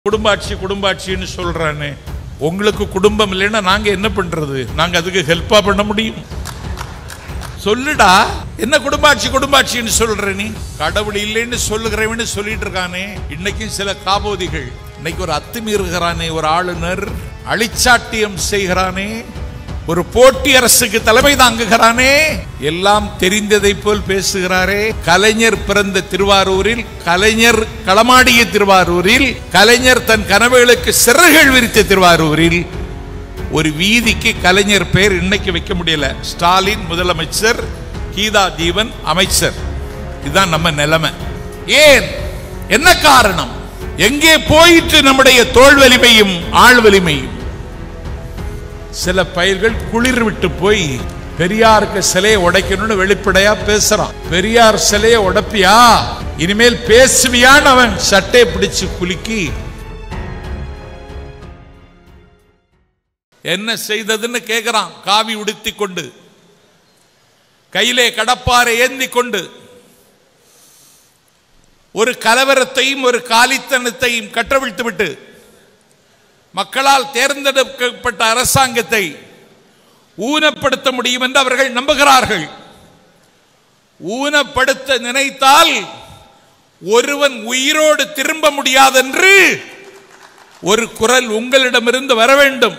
குடும்பாட்சி குடும்பாட்சின்னு சொல்றானே உங்களுக்கு குடும்பம் இல்லைன்னா நாங்க என்ன பண்றது நாங்க அதுக்கு ஹெல்ப்பா பண்ண முடியும் சொல்லுடா என்ன குடும்பாட்சி குடும்பாட்சின்னு சொல்ற நீ கடவுள் இல்லைன்னு சொல்லுகிறவன்னு சொல்லிட்டு இருக்கானே இன்னைக்கும் சில காபோதிகள் இன்னைக்கு ஒரு அத்துமீறுகிறானே ஒரு ஆளுநர் அழிச்சாட்டியம் செய்கிறானே ஒரு போட்டி அரசுக்கு தலைமை தாங்குகிறானே எல்லாம் தெரிந்ததை போல் பேசுகிறாரே கலைஞர் பிறந்த திருவாரூரில் கலைஞர் களமாடிய திருவாரூரில் கலைஞர் தன் கனவுகளுக்கு சிறகுகள் விரித்த திருவாரூரில் ஒரு வீதிக்கு கலைஞர் பேர் இன்னைக்கு வைக்க முடியல ஸ்டாலின் முதலமைச்சர் கீதா ஜீவன் அமைச்சர் இதுதான் நம்ம நிலைமை ஏன் என்ன காரணம் எங்கே போயிட்டு நம்முடைய தோல் வலிமையும் ஆள் வலிமையும் சில பயிர்கள் குளிர் விட்டு போய் பெரியாருக்கு சிலையை உடைக்கணும்னு வெளிப்படையா பேசுறான் பெரியார் சிலையை உடைப்பியா இனிமேல் பேசுவியான்னு அவன் சட்டை பிடிச்சு குலுக்கி என்ன செய்ததுன்னு கேட்கிறான் காவி உடுத்தி கொண்டு கையிலே கடப்பாரை ஏந்தி கொண்டு ஒரு கலவரத்தையும் ஒரு காலித்தனத்தையும் கட்டவிழ்த்து விட்டு மக்களால் தேர்ந்தெடுக்கப்பட்ட அரசாங்கத்தை ஊனப்படுத்த முடியும் என்று அவர்கள் நம்புகிறார்கள் ஊனப்படுத்த நினைத்தால் ஒருவன் உயிரோடு திரும்ப முடியாதென்று ஒரு குரல் உங்களிடமிருந்து வர வேண்டும்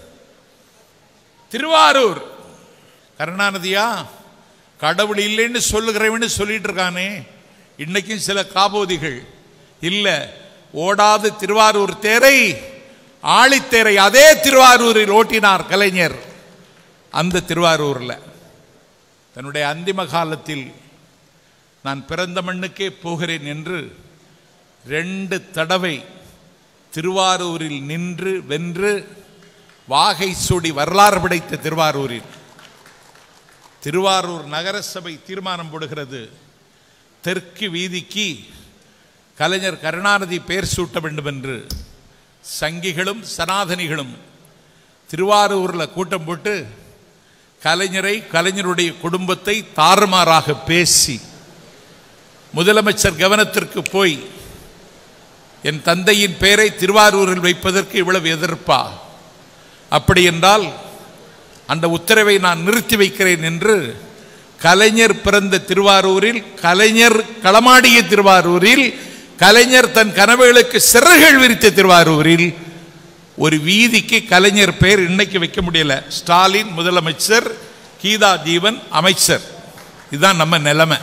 திருவாரூர் கருணாநிதியா கடவுள் இல்லைன்னு சொல்லுகிறவன்னு சொல்லிட்டு இருக்கானே இன்னைக்கும் சில காபோதிகள் இல்ல ஓடாது திருவாரூர் தேரை ஆழித்தேரை அதே திருவாரூரில் ஓட்டினார் கலைஞர் அந்த திருவாரூர்ல தன்னுடைய அந்திம காலத்தில் நான் பிறந்த மண்ணுக்கே போகிறேன் என்று ரெண்டு தடவை திருவாரூரில் நின்று வென்று வாகை சூடி வரலாறு படைத்த திருவாரூரில் திருவாரூர் நகரசபை தீர்மானம் போடுகிறது தெற்கு வீதிக்கு கலைஞர் கருணாநிதி பெயர் சூட்ட வேண்டும் என்று சங்கிகளும் சனாதனிகளும் திருவாரூரில் கூட்டம் போட்டு கலைஞரை கலைஞருடைய குடும்பத்தை தாறுமாறாக பேசி முதலமைச்சர் கவனத்திற்கு போய் என் தந்தையின் பெயரை திருவாரூரில் வைப்பதற்கு இவ்வளவு எதிர்ப்பா அப்படி என்றால் அந்த உத்தரவை நான் நிறுத்தி வைக்கிறேன் என்று கலைஞர் பிறந்த திருவாரூரில் கலைஞர் களமாடிய திருவாரூரில் கலைஞர் தன் கனவுகளுக்கு சிறகுகள் விரித்த திருவாரூரில் ஒரு வீதிக்கு கலைஞர் பெயர் இன்னைக்கு வைக்க முடியல ஸ்டாலின் முதலமைச்சர் கீதா ஜீவன் அமைச்சர் இதுதான் நம்ம நிலைமை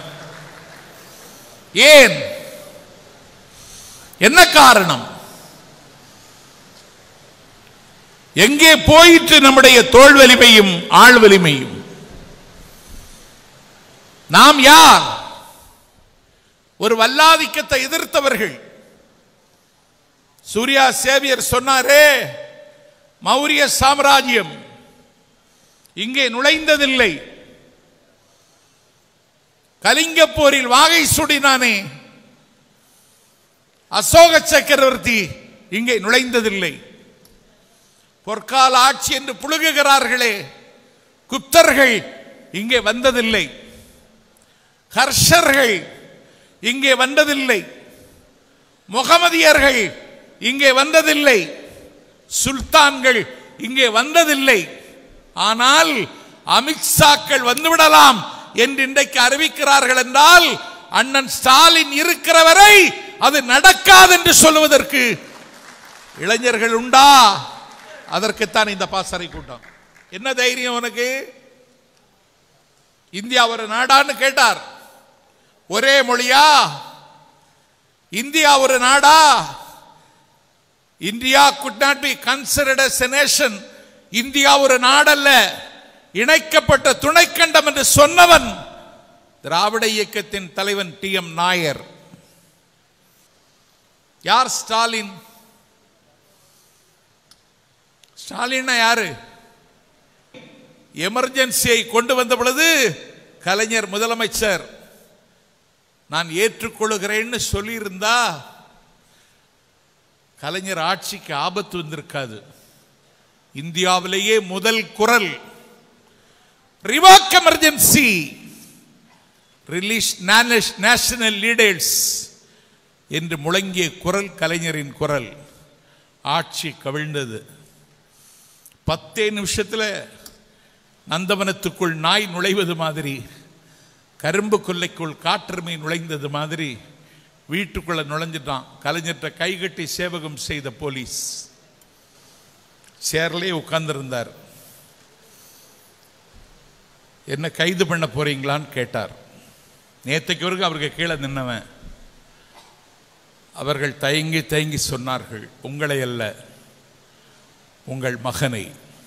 ஏன் என்ன காரணம் எங்கே போயிட்டு நம்முடைய தோல் வலிமையும் ஆள் வலிமையும் நாம் யார் ஒரு வல்லாதிக்கத்தை எதிர்த்தவர்கள் சூர்யா சேவியர் சொன்னாரே மௌரிய சாம்ராஜ்யம் இங்கே நுழைந்ததில்லை கலிங்க போரில் வாகை சுடினானே அசோக சக்கரவர்த்தி இங்கே நுழைந்ததில்லை பொற்கால ஆட்சி என்று புழுகுகிறார்களே குப்தர்கள் இங்கே வந்ததில்லை ஹர்ஷர்கள் இங்கே வந்ததில்லை முகமதியர்கள் இங்கே வந்ததில்லை சுல்தான்கள் இங்கே வந்ததில்லை ஆனால் அமித்ஷாக்கள் வந்துவிடலாம் என்று இன்றைக்கு அறிவிக்கிறார்கள் என்றால் அண்ணன் ஸ்டாலின் இருக்கிற வரை அது நடக்காது என்று சொல்லுவதற்கு இளைஞர்கள் உண்டா அதற்குத்தான் இந்த பாசறை கூட்டம் என்ன தைரியம் உனக்கு இந்தியா ஒரு நாடான்னு கேட்டார் ஒரே மொழியா இந்தியா ஒரு நாடா India could not be considered as a nation India ஒரு நாடல்ல இணைக்கப்பட்ட துணைக்கண்டம் என்று சொன்னவன் திராவிட இயக்கத்தின் தலைவன் டி எம் நாயர் யார் ஸ்டாலின் ஸ்டாலின் யாரு எமர்ஜென்சியை கொண்டு வந்த பொழுது கலைஞர் முதலமைச்சர் நான் ஏற்றுக்கொள்கிறேன்னு சொல்லியிருந்தா கலைஞர் ஆட்சிக்கு ஆபத்து வந்திருக்காது இந்தியாவிலேயே முதல் குரல் revoke emergency release national leaders என்று முழங்கிய குரல் கலைஞரின் குரல் ஆட்சி கவிழ்ந்தது பத்தே நிமிஷத்தில் நந்தவனத்துக்குள் நாய் நுழைவது மாதிரி கரும்பு கொல்லைக்குள் காற்றுமை நுழைந்தது மாதிரி வீட்டுக்குள்ள நுழைஞ்சிட்டான் கலைஞர்கிட்ட கைகட்டி சேவகம் செய்த போலீஸ் சேர்லே உட்கார்ந்திருந்தார் என்ன கைது பண்ண போறீங்களான்னு கேட்டார் நேற்றுக்கு வரைக்கும் அவருக்கு கீழே நின்னவன் அவர்கள் தயங்கி தயங்கி சொன்னார்கள் உங்களை அல்ல உங்கள் மகனை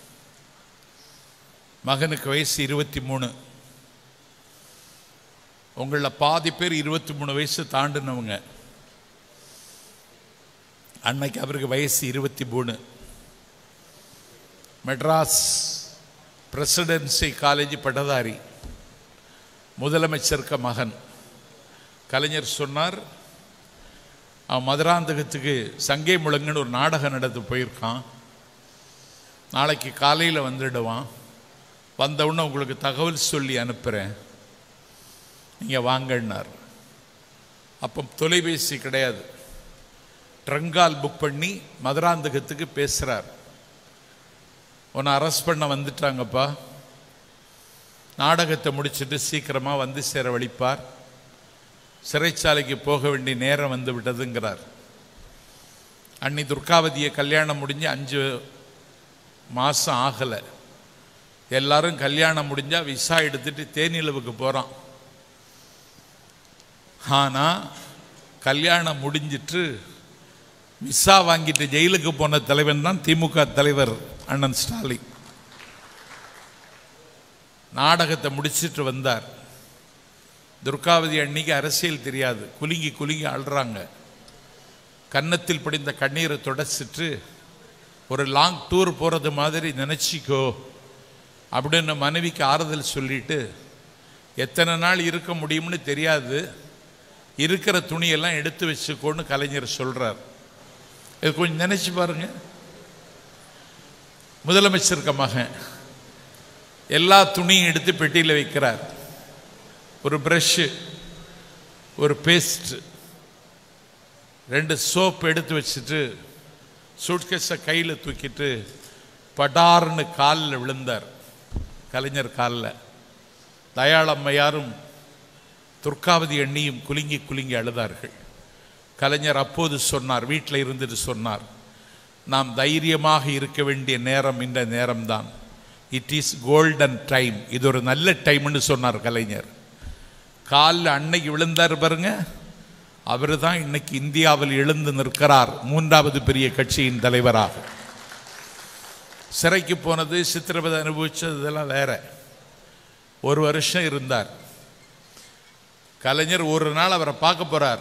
மகனுக்கு வயசு இருபத்தி மூணு உங்களில் பாதி பேர் இருபத்தி மூணு வயசு தாண்டினவங்க அன்னைக்கு அவருக்கு வயசு இருபத்தி மூணு மெட்ராஸ் பிரசிடென்சி காலேஜ் பட்டதாரி முதலமைச்சருக்கு மகன் கலைஞர் சொன்னார் அவன் மதுராந்தகத்துக்கு சங்கை முழங்குன்னு ஒரு நாடகம் நடந்து போயிருக்கான் நாளைக்கு காலையில் வந்துடுவான் வந்தவுடனே உங்களுக்கு தகவல் சொல்லி அனுப்புகிறேன் நீங்கள் வாங்கன்னார் அப்போ தொலைபேசி கிடையாது ட்ரங்கால் புக் பண்ணி மதுராந்தகத்துக்கு பேசுகிறார் உன்னை அரெஸ்ட் பண்ண வந்துட்டாங்கப்பா நாடகத்தை முடிச்சுட்டு சீக்கிரமாக வந்து சேர வழிப்பார் சிறைச்சாலைக்கு போக வேண்டிய நேரம் வந்து விட்டதுங்கிறார் அன்னி துர்காவதியை கல்யாணம் முடிஞ்சு அஞ்சு மாதம் ஆகலை எல்லாரும் கல்யாணம் முடிஞ்சா விசா எடுத்துட்டு தேனிலவுக்கு போகிறான் ஆனால் கல்யாணம் முடிஞ்சிட்டு விசா வாங்கிட்டு ஜெயிலுக்கு போன தலைவன் தான் திமுக தலைவர் அண்ணன் ஸ்டாலின் நாடகத்தை முடிச்சிட்டு வந்தார் துர்காவதி அன்னைக்கு அரசியல் தெரியாது குலுங்கி குலுங்கி அழுறாங்க கன்னத்தில் படிந்த கண்ணீரை தொடச்சிட்டு ஒரு லாங் டூர் போகிறது மாதிரி நினச்சிக்கோ அப்படின்னு மனைவிக்கு ஆறுதல் சொல்லிட்டு எத்தனை நாள் இருக்க முடியும்னு தெரியாது இருக்கிற துணியெல்லாம் எடுத்து வச்சுக்கோன்னு கலைஞர் சொல்கிறார் இது கொஞ்சம் நினச்சி பாருங்க முதலமைச்சருக்கு மகன் எல்லா துணியும் எடுத்து பெட்டியில் வைக்கிறார் ஒரு ப்ரஷ்ஷு ஒரு பேஸ்ட் ரெண்டு சோப் எடுத்து வச்சுட்டு சூட்கேஸை கையில் தூக்கிட்டு படார்னு காலில் விழுந்தார் கலைஞர் காலில் தயாளம்மையாரும் துர்காவதி எண்ணியும் குலுங்கி குலுங்கி அழுதார்கள் கலைஞர் அப்போது சொன்னார் வீட்டில் இருந்துட்டு சொன்னார் நாம் தைரியமாக இருக்க வேண்டிய நேரம் இந்த நேரம்தான் இட் இஸ் கோல்டன் டைம் இது ஒரு நல்ல டைம்னு சொன்னார் கலைஞர் காலில் அன்னைக்கு விழுந்தார் பாருங்க அவர் தான் இன்னைக்கு இந்தியாவில் எழுந்து நிற்கிறார் மூன்றாவது பெரிய கட்சியின் தலைவராக சிறைக்கு போனது சித்திரவதை அனுபவிச்சது இதெல்லாம் வேற ஒரு வருஷம் இருந்தார் கலைஞர் ஒரு நாள் அவரை பார்க்க போறார்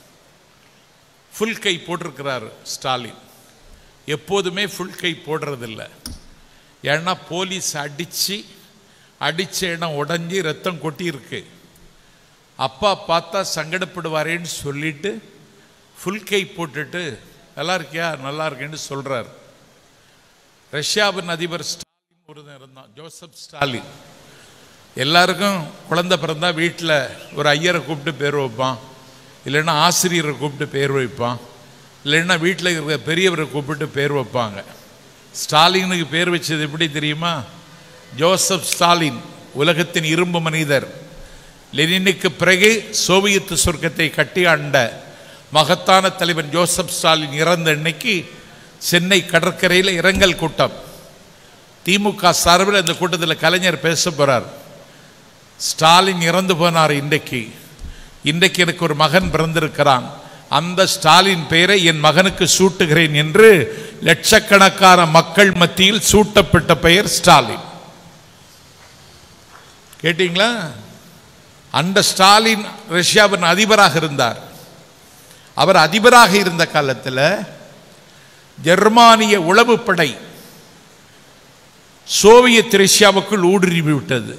ஃபுல் கை போட்டிருக்கிறார் ஸ்டாலின் எப்போதுமே ஃபுல் கை போடுறதில்ல ஏன்னா போலீஸ் அடித்து அடித்த இடம் உடஞ்சி ரத்தம் கொட்டியிருக்கு அப்பா பார்த்தா சங்கடப்படுவாரேன்னு சொல்லிட்டு ஃபுல் கை போட்டுட்டு நல்லா இருக்கியா நல்லா இருக்கேன்னு சொல்றார் ரஷ்யாவின் அதிபர் ஸ்டாலின் ஒருத்தன் இருந்தான் ஜோசப் ஸ்டாலின் எல்லாருக்கும் குழந்தை பிறந்தா வீட்டில் ஒரு ஐயரை கூப்பிட்டு பேர் வைப்பான் இல்லைன்னா ஆசிரியரை கூப்பிட்டு பேர் வைப்பான் இல்லைன்னா வீட்டில் இருக்கிற பெரியவரை கூப்பிட்டு பேர் வைப்பாங்க ஸ்டாலினுக்கு பேர் வச்சது எப்படி தெரியுமா ஜோசப் ஸ்டாலின் உலகத்தின் இரும்பு மனிதர் லெனினுக்கு பிறகு சோவியத் சொர்க்கத்தை கட்டி ஆண்ட மகத்தான தலைவன் ஜோசப் ஸ்டாலின் இறந்த அன்னைக்கு சென்னை கடற்கரையில் இரங்கல் கூட்டம் திமுக சார்பில் அந்த கூட்டத்தில் கலைஞர் பேச போறார் ஸ்டாலின் இறந்து போனார் இன்றைக்கு இன்றைக்கு எனக்கு ஒரு மகன் பிறந்திருக்கிறான் அந்த ஸ்டாலின் பெயரை என் மகனுக்கு சூட்டுகிறேன் என்று லட்சக்கணக்கான மக்கள் மத்தியில் சூட்டப்பட்ட பெயர் ஸ்டாலின் கேட்டீங்களா அந்த ஸ்டாலின் ரஷ்யாவின் அதிபராக இருந்தார் அவர் அதிபராக இருந்த காலத்தில் ஜெர்மானிய உளவுப்படை சோவியத் ரஷ்யாவுக்குள் ஊடுருவி விட்டது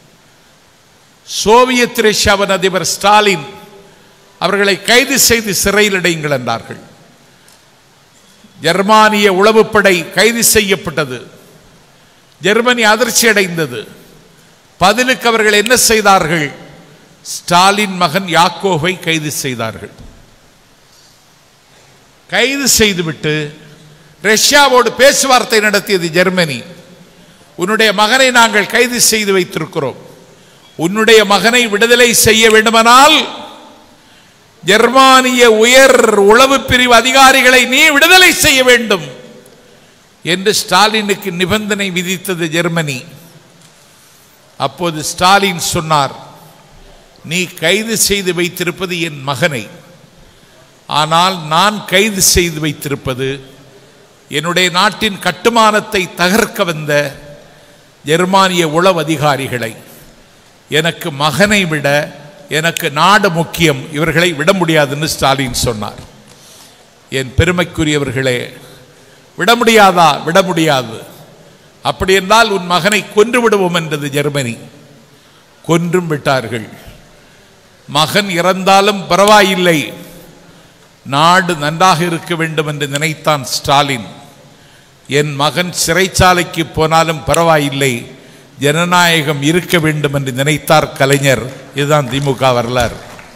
சோவியத் ரஷ்யாவின் அதிபர் ஸ்டாலின் அவர்களை கைது செய்து சிறையில் அடையுங்கள் என்றார்கள் ஜெர்மானிய உளவுப்படை கைது செய்யப்பட்டது ஜெர்மனி அதிர்ச்சி அடைந்தது பதிலுக்கு அவர்கள் என்ன செய்தார்கள் ஸ்டாலின் மகன் யாக்கோவை கைது செய்தார்கள் கைது செய்துவிட்டு ரஷ்யாவோடு பேச்சுவார்த்தை நடத்தியது ஜெர்மனி உன்னுடைய மகனை நாங்கள் கைது செய்து வைத்திருக்கிறோம் உன்னுடைய மகனை விடுதலை செய்ய வேண்டுமானால் ஜெர்மானிய உயர் உளவு பிரிவு அதிகாரிகளை நீ விடுதலை செய்ய வேண்டும் என்று ஸ்டாலினுக்கு நிபந்தனை விதித்தது ஜெர்மனி அப்போது ஸ்டாலின் சொன்னார் நீ கைது செய்து வைத்திருப்பது என் மகனை ஆனால் நான் கைது செய்து வைத்திருப்பது என்னுடைய நாட்டின் கட்டுமானத்தை தகர்க்க வந்த ஜெர்மானிய உளவு அதிகாரிகளை எனக்கு மகனை விட எனக்கு நாடு முக்கியம் இவர்களை விட முடியாதுன்னு ஸ்டாலின் சொன்னார் என் பெருமைக்குரியவர்களே விட முடியாதா விட முடியாது அப்படி என்றால் உன் மகனை கொன்று விடுவோம் என்றது ஜெர்மனி கொன்றும் விட்டார்கள் மகன் இறந்தாலும் பரவாயில்லை நாடு நன்றாக இருக்க வேண்டும் என்று நினைத்தான் ஸ்டாலின் என் மகன் சிறைச்சாலைக்கு போனாலும் பரவாயில்லை ஜனநாயகம் இருக்க வேண்டும் என்று நினைத்தார் கலைஞர் இதுதான் திமுக வரலாறு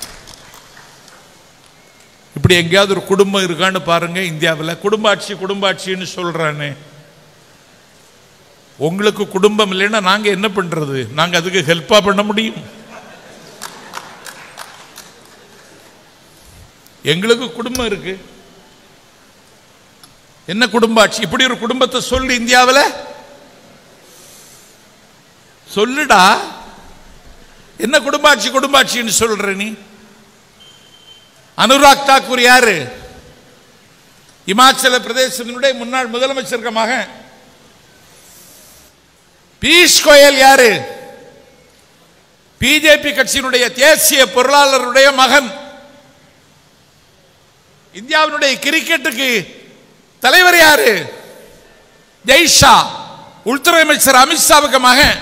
இப்படி எங்கேயாவது ஒரு குடும்பம் இருக்கான்னு பாருங்க இந்தியாவில் குடும்ப ஆட்சி குடும்ப ஆட்சின்னு சொல்றானே உங்களுக்கு குடும்பம் இல்லைன்னா நாங்க என்ன பண்றது நாங்க அதுக்கு ஹெல்ப்பா பண்ண முடியும் எங்களுக்கு குடும்பம் இருக்கு என்ன குடும்ப ஆட்சி இப்படி ஒரு குடும்பத்தை சொல்லு இந்தியாவில் சொல்லுடா என்ன குடும்பாட்சி குடும்பாட்சின்னு சொல்ற நீ அனுராக் தாக்கூர் யாரு இமாச்சல பிரதேசத்தினுடைய முன்னாள் முதலமைச்சருக்கு மகன் பீஷ் கோயல் யாரு பிஜேபி கட்சியினுடைய தேசிய பொருளாளருடைய மகன் இந்தியாவினுடைய கிரிக்கெட்டுக்கு தலைவர் யாரு ஜெய்ஷா உள்துறை அமைச்சர் அமித்ஷாவுக்கு மகன்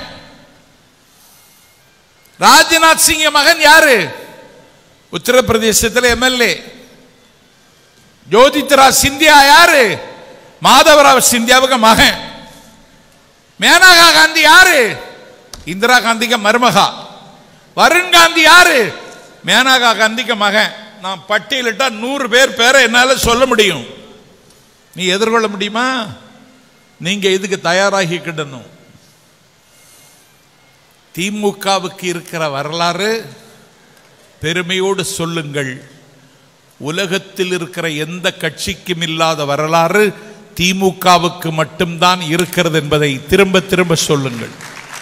ராஜ்நாத் சிங் மகன் யாரு உத்தரப்பிரதேசத்தில் எம்எல்ஏ ஜோதித்ரா சிந்தியா யாரு மாதவராவ் சிந்தியாவுக்கு மகன் மேனகா காந்தி யாரு இந்திரா காந்திக்கு மருமகா வருண் காந்தி யாரு மேனகா காந்திக்கு மகன் நான் பட்டியலிட்டா நூறு பேர் பேரை என்னால சொல்ல முடியும் நீ எதிர்கொள்ள முடியுமா நீங்க இதுக்கு தயாராகி கிடணும் திமுகவுக்கு இருக்கிற வரலாறு பெருமையோடு சொல்லுங்கள் உலகத்தில் இருக்கிற எந்த கட்சிக்கும் இல்லாத வரலாறு திமுகவுக்கு மட்டும்தான் இருக்கிறது என்பதை திரும்ப திரும்ப சொல்லுங்கள்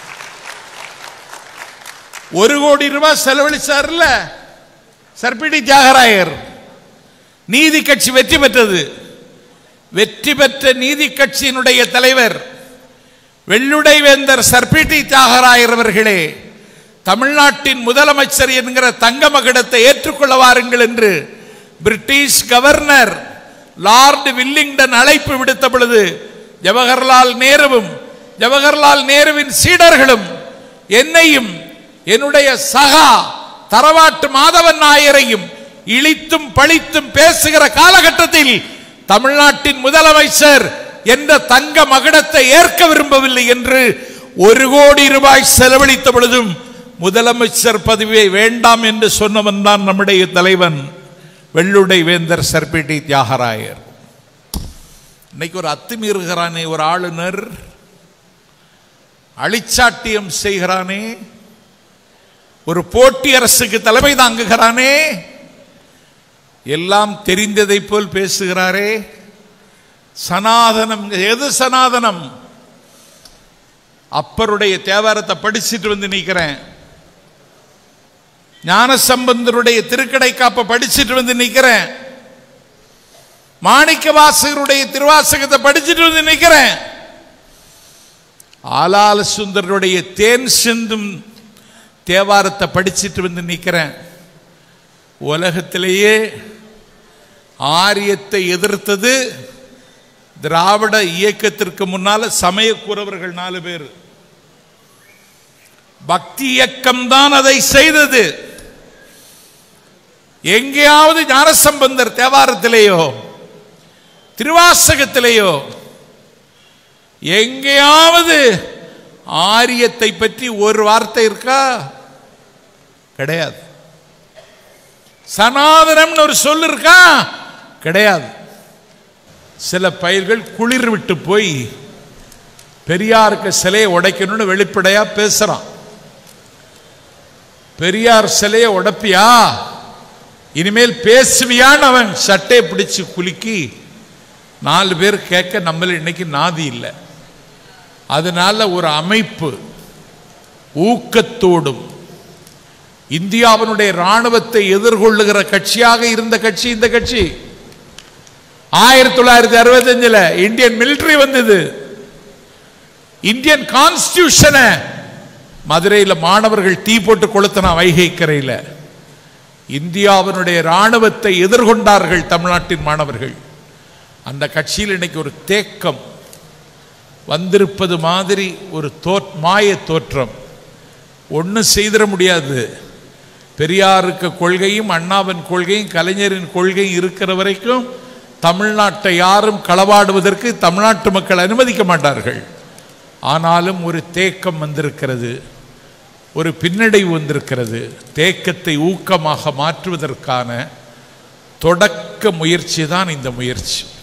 ஒரு கோடி ரூபாய் செலவழிச்சார்ல சர்பிடி தியாகராயர் நீதி கட்சி வெற்றி பெற்றது வெற்றி பெற்ற நீதி கட்சியினுடைய தலைவர் வெள்ளுடை வேந்தர் சர்பிடி தியாகராயர் அவர்களே தமிழ்நாட்டின் முதலமைச்சர் என்கிற தங்க மகுடத்தை ஏற்றுக்கொள்ள வாருங்கள் என்று பிரிட்டிஷ் கவர்னர் லார்டு வில்லிங்டன் அழைப்பு விடுத்த பொழுது ஜவஹர்லால் நேருவும் ஜவஹர்லால் நேருவின் சீடர்களும் என்னையும் என்னுடைய சகா தரவாட்டு மாதவன் நாயரையும் இழித்தும் பழித்தும் பேசுகிற காலகட்டத்தில் தமிழ்நாட்டின் முதலமைச்சர் என்ற தங்க மகுடத்தை ஏற்க விரும்பவில்லை என்று ஒரு கோடி ரூபாய் செலவழித்த பொழுதும் முதலமைச்சர் பதவியை வேண்டாம் என்று சொன்னவன் தான் நம்முடைய தலைவன் வெள்ளுடை வேந்தர் சர்பிடி தியாகராயர் இன்னைக்கு ஒரு அத்துமீறுகிறானே ஒரு ஆளுநர் அழிச்சாட்டியம் செய்கிறானே ஒரு போட்டி அரசுக்கு தலைமை தாங்குகிறானே எல்லாம் தெரிந்ததை போல் பேசுகிறாரே சனாதனம் எது சனாதனம் அப்பருடைய தேவாரத்தை படிச்சுட்டு வந்து நிக்கிறேன் ஞானசம்பந்தருடைய திருக்கடை காப்ப படிச்சுட்டு வந்து நிக்கிறேன் மாணிக்க வாசகருடைய திருவாசகத்தை படிச்சுட்டு வந்து நிக்கிறேன் ஆலால சுந்தருடைய தேன் சிந்தும் தேவாரத்தை படிச்சுட்டு வந்து நிக்கிறேன் உலகத்திலேயே ஆரியத்தை எதிர்த்தது திராவிட இயக்கத்திற்கு முன்னால சமயக்குறவர்கள் நாலு பேர் பக்தி இயக்கம் தான் அதை செய்தது எங்கேயாவது ஞானசம்பந்தர் தேவாரத்திலேயோ திருவாசகத்திலேயோ எங்கேயாவது ஆரியத்தை பற்றி ஒரு வார்த்தை இருக்கா கிடையாது சனாதனம்னு ஒரு சொல் இருக்கா கிடையாது சில பயிர்கள் குளிர் விட்டு போய் பெரியாருக்கு சிலையை உடைக்கணும்னு வெளிப்படையா பேசுறான் பெரியார் சிலையை உடைப்பியா இனிமேல் பேசுவியான்னு அவன் சட்டையை பிடிச்சு குலுக்கி நாலு பேர் கேட்க நம்மள இன்னைக்கு நாதி இல்லை அதனால ஒரு அமைப்பு ஊக்கத்தோடும் இந்தியாவினுடைய ராணுவத்தை எதிர்கொள்ளுகிற கட்சியாக இருந்த கட்சி இந்த கட்சி ஆயிரத்தி தொள்ளாயிரத்தி அறுபத்தஞ்சுல இந்தியன் மிலிட்டரி வந்தது இந்தியன் கான்ஸ்டியூஷனை மதுரையில் மாணவர்கள் தீ போட்டு கொளுத்தினா வைகை கரையில் இந்தியாவினுடைய ராணுவத்தை எதிர்கொண்டார்கள் தமிழ்நாட்டின் மாணவர்கள் அந்த கட்சியில் இன்னைக்கு ஒரு தேக்கம் வந்திருப்பது மாதிரி ஒரு தோற் மாய தோற்றம் ஒன்றும் செய்திட முடியாது பெரியாருக்கு கொள்கையும் அண்ணாவின் கொள்கையும் கலைஞரின் கொள்கையும் இருக்கிற வரைக்கும் தமிழ்நாட்டை யாரும் களவாடுவதற்கு தமிழ்நாட்டு மக்கள் அனுமதிக்க மாட்டார்கள் ஆனாலும் ஒரு தேக்கம் வந்திருக்கிறது ஒரு பின்னடைவு வந்திருக்கிறது தேக்கத்தை ஊக்கமாக மாற்றுவதற்கான தொடக்க முயற்சி தான் இந்த முயற்சி